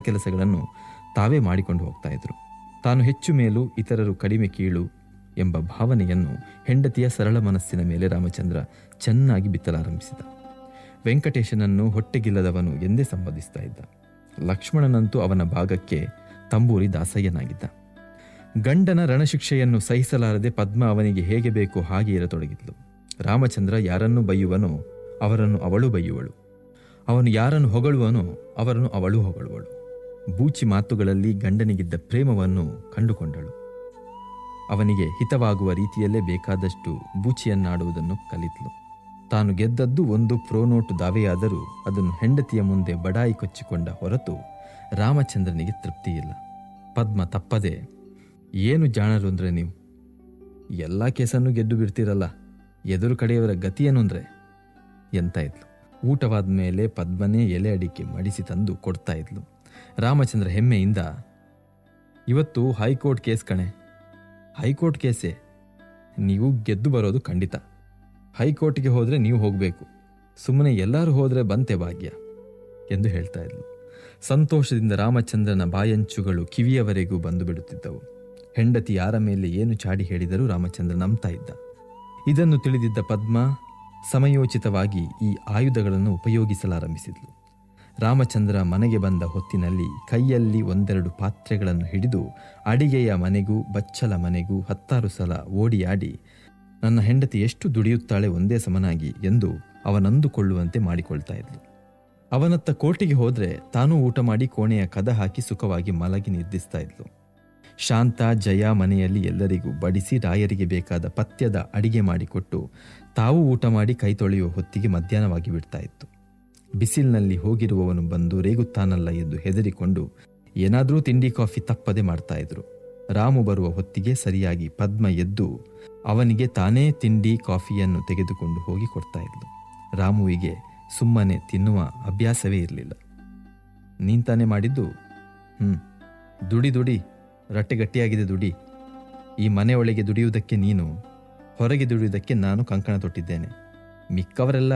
ಸತ್ಕೆಲಸಗಳನ್ನು ತಾವೇ ಮಾಡಿಕೊಂಡು ಹೋಗ್ತಾ ಇದ್ರು ತಾನು ಹೆಚ್ಚು ಮೇಲು ಇತರರು ಕಡಿಮೆ ಕೀಳು ಎಂಬ ಭಾವನೆಯನ್ನು ಹೆಂಡತಿಯ ಸರಳ ಮನಸ್ಸಿನ ಮೇಲೆ ರಾಮಚಂದ್ರ ಚೆನ್ನಾಗಿ ಬಿತ್ತಲಾರಂಭಿಸಿದ ವೆಂಕಟೇಶನನ್ನು ಹೊಟ್ಟೆಗಿಲ್ಲದವನು ಎಂದೇ ಸಂಬೋಧಿಸ್ತಾ ಇದ್ದ ಲಕ್ಷ್ಮಣನಂತೂ ಅವನ ಭಾಗಕ್ಕೆ ತಂಬೂರಿ ದಾಸಯ್ಯನಾಗಿದ್ದ ಗಂಡನ ರಣಶಿಕ್ಷೆಯನ್ನು ಸಹಿಸಲಾರದೆ ಪದ್ಮ ಅವನಿಗೆ ಹೇಗೆ ಬೇಕೋ ಹಾಗೆ ಇರತೊಡಗಿದ್ಲು ರಾಮಚಂದ್ರ ಯಾರನ್ನು ಬೈಯುವನೋ ಅವರನ್ನು ಅವಳು ಬೈಯುವಳು ಅವನು ಯಾರನ್ನು ಹೊಗಳುವನೋ ಅವರನ್ನು ಅವಳು ಹೊಗಳುವಳು ಬೂಚಿ ಮಾತುಗಳಲ್ಲಿ ಗಂಡನಿಗಿದ್ದ ಪ್ರೇಮವನ್ನು ಕಂಡುಕೊಂಡಳು ಅವನಿಗೆ ಹಿತವಾಗುವ ರೀತಿಯಲ್ಲೇ ಬೇಕಾದಷ್ಟು ಬೂಚಿಯನ್ನಾಡುವುದನ್ನು ಕಲಿತಳು ತಾನು ಗೆದ್ದದ್ದು ಒಂದು ಪ್ರೋನೋಟು ದಾವೆಯಾದರೂ ಅದನ್ನು ಹೆಂಡತಿಯ ಮುಂದೆ ಬಡಾಯಿ ಕೊಚ್ಚಿಕೊಂಡ ಹೊರತು ರಾಮಚಂದ್ರನಿಗೆ ತೃಪ್ತಿಯಿಲ್ಲ ಪದ್ಮ ತಪ್ಪದೆ ಏನು ಜಾಣರು ಅಂದ್ರೆ ನೀವು ಎಲ್ಲ ಕೇಸನ್ನು ಗೆದ್ದು ಬಿಡ್ತೀರಲ್ಲ ಎದುರು ಕಡೆಯವರ ಗತಿಯೇನು ಅಂದ್ರೆ ಎಂತ ಇದ್ಲು ಊಟವಾದ ಮೇಲೆ ಪದ್ಮನೇ ಎಲೆ ಅಡಿಕೆ ಮಡಿಸಿ ತಂದು ಕೊಡ್ತಾ ಇದ್ಲು ರಾಮಚಂದ್ರ ಹೆಮ್ಮೆಯಿಂದ ಇವತ್ತು ಹೈಕೋರ್ಟ್ ಕೇಸ್ ಕಣೆ ಹೈಕೋರ್ಟ್ ಕೇಸೇ ನೀವು ಗೆದ್ದು ಬರೋದು ಖಂಡಿತ ಹೈಕೋರ್ಟ್ಗೆ ಹೋದರೆ ನೀವು ಹೋಗಬೇಕು ಸುಮ್ಮನೆ ಎಲ್ಲರೂ ಹೋದರೆ ಬಂತೆ ಭಾಗ್ಯ ಎಂದು ಹೇಳ್ತಾ ಇದ್ಲು ಸಂತೋಷದಿಂದ ರಾಮಚಂದ್ರನ ಬಾಯಂಚುಗಳು ಕಿವಿಯವರೆಗೂ ಬಂದು ಬಿಡುತ್ತಿದ್ದವು ಹೆಂಡತಿ ಯಾರ ಮೇಲೆ ಏನು ಚಾಡಿ ಹೇಳಿದರೂ ರಾಮಚಂದ್ರ ನಂಬ್ತಾ ಇದ್ದ ಇದನ್ನು ತಿಳಿದಿದ್ದ ಪದ್ಮ ಸಮಯೋಚಿತವಾಗಿ ಈ ಆಯುಧಗಳನ್ನು ಉಪಯೋಗಿಸಲಾರಂಭಿಸಿದ್ಲು ರಾಮಚಂದ್ರ ಮನೆಗೆ ಬಂದ ಹೊತ್ತಿನಲ್ಲಿ ಕೈಯಲ್ಲಿ ಒಂದೆರಡು ಪಾತ್ರೆಗಳನ್ನು ಹಿಡಿದು ಅಡಿಗೆಯ ಮನೆಗೂ ಬಚ್ಚಲ ಮನೆಗೂ ಹತ್ತಾರು ಸಲ ಓಡಿಯಾಡಿ ನನ್ನ ಹೆಂಡತಿ ಎಷ್ಟು ದುಡಿಯುತ್ತಾಳೆ ಒಂದೇ ಸಮನಾಗಿ ಎಂದು ಅವನಂದುಕೊಳ್ಳುವಂತೆ ಮಾಡಿಕೊಳ್ತಾ ಇದ್ಲು ಅವನತ್ತ ಕೋರ್ಟಿಗೆ ಹೋದ್ರೆ ತಾನೂ ಊಟ ಮಾಡಿ ಕೋಣೆಯ ಕದ ಹಾಕಿ ಸುಖವಾಗಿ ಮಲಗಿ ನಿರ್ದಿಸ್ತಾ ಇದ್ಲು ಶಾಂತ ಜಯ ಮನೆಯಲ್ಲಿ ಎಲ್ಲರಿಗೂ ಬಡಿಸಿ ರಾಯರಿಗೆ ಬೇಕಾದ ಪಥ್ಯದ ಅಡಿಗೆ ಮಾಡಿಕೊಟ್ಟು ತಾವು ಊಟ ಮಾಡಿ ಕೈ ತೊಳೆಯುವ ಹೊತ್ತಿಗೆ ಮಧ್ಯಾಹ್ನವಾಗಿ ಬಿಡ್ತಾ ಇತ್ತು ಬಿಸಿಲಿನಲ್ಲಿ ಹೋಗಿರುವವನು ಬಂದು ರೇಗುತ್ತಾನಲ್ಲ ಎಂದು ಹೆದರಿಕೊಂಡು ಏನಾದರೂ ತಿಂಡಿ ಕಾಫಿ ತಪ್ಪದೆ ಮಾಡ್ತಾ ಇದ್ರು ರಾಮು ಬರುವ ಹೊತ್ತಿಗೆ ಸರಿಯಾಗಿ ಪದ್ಮ ಎದ್ದು ಅವನಿಗೆ ತಾನೇ ತಿಂಡಿ ಕಾಫಿಯನ್ನು ತೆಗೆದುಕೊಂಡು ಹೋಗಿ ಕೊಡ್ತಾ ಇದ್ಲು ರಾಮುವಿಗೆ ಸುಮ್ಮನೆ ತಿನ್ನುವ ಅಭ್ಯಾಸವೇ ಇರಲಿಲ್ಲ ನೀನ್ ತಾನೇ ಮಾಡಿದ್ದು ಹ್ಮ್ ದುಡಿ ದುಡಿ ರಟ್ಟೆ ಗಟ್ಟಿಯಾಗಿದೆ ದುಡಿ ಈ ಮನೆಯೊಳಗೆ ದುಡಿಯುವುದಕ್ಕೆ ನೀನು ಹೊರಗೆ ದುಡಿಯುವುದಕ್ಕೆ ನಾನು ಕಂಕಣ ತೊಟ್ಟಿದ್ದೇನೆ ಮಿಕ್ಕವರೆಲ್ಲ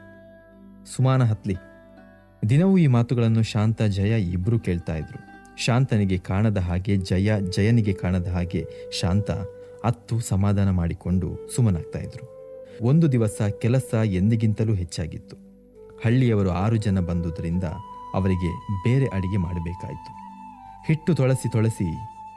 ಸುಮಾನ ಹತ್ಲಿ ದಿನವೂ ಈ ಮಾತುಗಳನ್ನು ಶಾಂತ ಜಯ ಇಬ್ಬರೂ ಕೇಳ್ತಾ ಇದ್ರು ಶಾಂತನಿಗೆ ಕಾಣದ ಹಾಗೆ ಜಯ ಜಯನಿಗೆ ಕಾಣದ ಹಾಗೆ ಶಾಂತ ಅತ್ತು ಸಮಾಧಾನ ಮಾಡಿಕೊಂಡು ಸುಮ್ಮನಾಗ್ತಾ ಇದ್ರು ಒಂದು ದಿವಸ ಕೆಲಸ ಎಂದಿಗಿಂತಲೂ ಹೆಚ್ಚಾಗಿತ್ತು ಹಳ್ಳಿಯವರು ಆರು ಜನ ಬಂದುದರಿಂದ ಅವರಿಗೆ ಬೇರೆ ಅಡಿಗೆ ಮಾಡಬೇಕಾಯಿತು ಹಿಟ್ಟು ತೊಳಸಿ ತೊಳಸಿ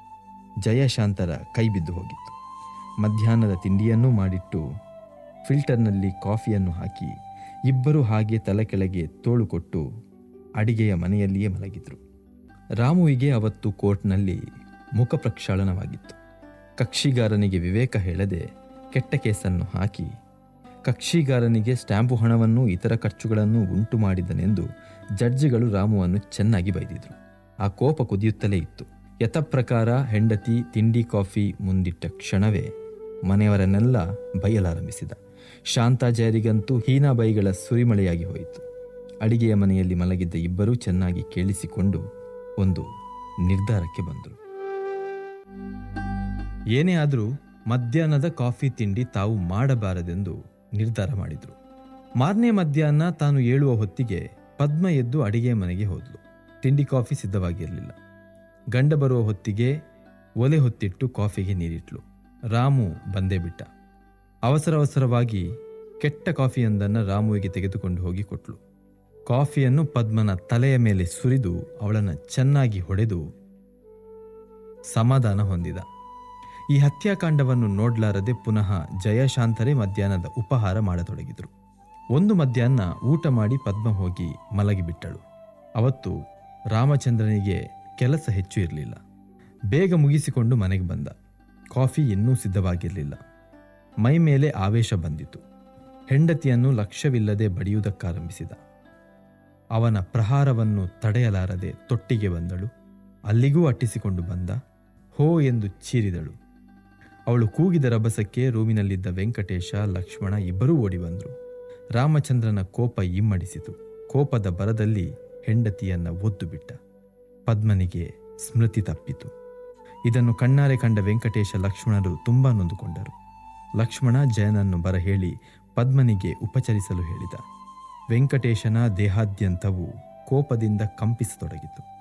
ಜಯಶಾಂತರ ಕೈ ಬಿದ್ದು ಹೋಗಿತ್ತು ಮಧ್ಯಾಹ್ನದ ತಿಂಡಿಯನ್ನೂ ಮಾಡಿಟ್ಟು ಫಿಲ್ಟರ್ನಲ್ಲಿ ಕಾಫಿಯನ್ನು ಹಾಕಿ ಇಬ್ಬರು ಹಾಗೆ ತಲೆ ಕೆಳಗೆ ತೋಳು ಕೊಟ್ಟು ಅಡಿಗೆಯ ಮನೆಯಲ್ಲಿಯೇ ಮಲಗಿದ್ರು ರಾಮುವಿಗೆ ಅವತ್ತು ಕೋರ್ಟ್ನಲ್ಲಿ ಮುಖ ಪ್ರಕ್ಷಾಳನವಾಗಿತ್ತು ಕಕ್ಷಿಗಾರನಿಗೆ ವಿವೇಕ ಹೇಳದೆ ಕೆಟ್ಟ ಕೇಸನ್ನು ಹಾಕಿ ಕಕ್ಷಿಗಾರನಿಗೆ ಸ್ಟ್ಯಾಂಪು ಹಣವನ್ನು ಇತರ ಖರ್ಚುಗಳನ್ನು ಉಂಟು ಮಾಡಿದನೆಂದು ಜಡ್ಜಿಗಳು ರಾಮುವನ್ನು ಚೆನ್ನಾಗಿ ಬೈದಿದ್ರು ಆ ಕೋಪ ಕುದಿಯುತ್ತಲೇ ಇತ್ತು ಯಥಪ್ರಕಾರ ಹೆಂಡತಿ ತಿಂಡಿ ಕಾಫಿ ಮುಂದಿಟ್ಟ ಕ್ಷಣವೇ ಮನೆಯವರನ್ನೆಲ್ಲ ಬೈಯಲಾರಂಭಿಸಿದ ಶಾಂತಾಜಯರಿಗಂತೂ ಹೀನಾಬೈಗಳ ಸುರಿಮಳೆಯಾಗಿ ಹೋಯಿತು ಅಡಿಗೆಯ ಮನೆಯಲ್ಲಿ ಮಲಗಿದ್ದ ಇಬ್ಬರೂ ಚೆನ್ನಾಗಿ ಕೇಳಿಸಿಕೊಂಡು ಒಂದು ನಿರ್ಧಾರಕ್ಕೆ ಬಂದರು ಏನೇ ಆದರೂ ಮಧ್ಯಾಹ್ನದ ಕಾಫಿ ತಿಂಡಿ ತಾವು ಮಾಡಬಾರದೆಂದು ನಿರ್ಧಾರ ಮಾಡಿದ್ರು ಮಾರನೇ ಮಧ್ಯಾಹ್ನ ತಾನು ಏಳುವ ಹೊತ್ತಿಗೆ ಪದ್ಮ ಎದ್ದು ಅಡಿಗೆ ಮನೆಗೆ ಹೋದ್ಲು ತಿಂಡಿ ಕಾಫಿ ಸಿದ್ಧವಾಗಿರಲಿಲ್ಲ ಗಂಡ ಬರುವ ಹೊತ್ತಿಗೆ ಒಲೆ ಹೊತ್ತಿಟ್ಟು ಕಾಫಿಗೆ ನೀರಿಟ್ಲು ರಾಮು ಬಂದೇ ಬಿಟ್ಟ ಅವಸರ ಅವಸರವಾಗಿ ಕೆಟ್ಟ ಕಾಫಿಯೊಂದನ್ನು ರಾಮುವಿಗೆ ತೆಗೆದುಕೊಂಡು ಹೋಗಿ ಕೊಟ್ಲು ಕಾಫಿಯನ್ನು ಪದ್ಮನ ತಲೆಯ ಮೇಲೆ ಸುರಿದು ಅವಳನ್ನು ಚೆನ್ನಾಗಿ ಹೊಡೆದು ಸಮಾಧಾನ ಹೊಂದಿದ ಈ ಹತ್ಯಾಕಾಂಡವನ್ನು ನೋಡ್ಲಾರದೆ ಪುನಃ ಜಯಶಾಂತರೇ ಮಧ್ಯಾಹ್ನದ ಉಪಹಾರ ಮಾಡತೊಡಗಿದರು ಒಂದು ಮಧ್ಯಾಹ್ನ ಊಟ ಮಾಡಿ ಪದ್ಮ ಹೋಗಿ ಮಲಗಿಬಿಟ್ಟಳು ಅವತ್ತು ರಾಮಚಂದ್ರನಿಗೆ ಕೆಲಸ ಹೆಚ್ಚು ಇರಲಿಲ್ಲ ಬೇಗ ಮುಗಿಸಿಕೊಂಡು ಮನೆಗೆ ಬಂದ ಕಾಫಿ ಇನ್ನೂ ಸಿದ್ಧವಾಗಿರಲಿಲ್ಲ ಮೈ ಮೇಲೆ ಆವೇಶ ಬಂದಿತು ಹೆಂಡತಿಯನ್ನು ಲಕ್ಷ್ಯವಿಲ್ಲದೆ ಬಡಿಯುವುದಕ್ಕಾರಂಭಿಸಿದ ಅವನ ಪ್ರಹಾರವನ್ನು ತಡೆಯಲಾರದೆ ತೊಟ್ಟಿಗೆ ಬಂದಳು ಅಲ್ಲಿಗೂ ಅಟ್ಟಿಸಿಕೊಂಡು ಬಂದ ಹೋ ಎಂದು ಚೀರಿದಳು ಅವಳು ಕೂಗಿದ ರಭಸಕ್ಕೆ ರೂಮಿನಲ್ಲಿದ್ದ ವೆಂಕಟೇಶ ಲಕ್ಷ್ಮಣ ಇಬ್ಬರೂ ಓಡಿ ಬಂದರು ರಾಮಚಂದ್ರನ ಕೋಪ ಇಮ್ಮಡಿಸಿತು ಕೋಪದ ಬರದಲ್ಲಿ ಹೆಂಡತಿಯನ್ನ ಒದ್ದು ಬಿಟ್ಟ ಪದ್ಮನಿಗೆ ಸ್ಮೃತಿ ತಪ್ಪಿತು ಇದನ್ನು ಕಣ್ಣಾರೆ ಕಂಡ ವೆಂಕಟೇಶ ಲಕ್ಷ್ಮಣರು ತುಂಬಾ ನೊಂದುಕೊಂಡರು ಲಕ್ಷ್ಮಣ ಜಯನನ್ನು ಬರಹೇಳಿ ಪದ್ಮನಿಗೆ ಉಪಚರಿಸಲು ಹೇಳಿದ ವೆಂಕಟೇಶನ ದೇಹಾದ್ಯಂತವು ಕೋಪದಿಂದ ಕಂಪಿಸತೊಡಗಿತು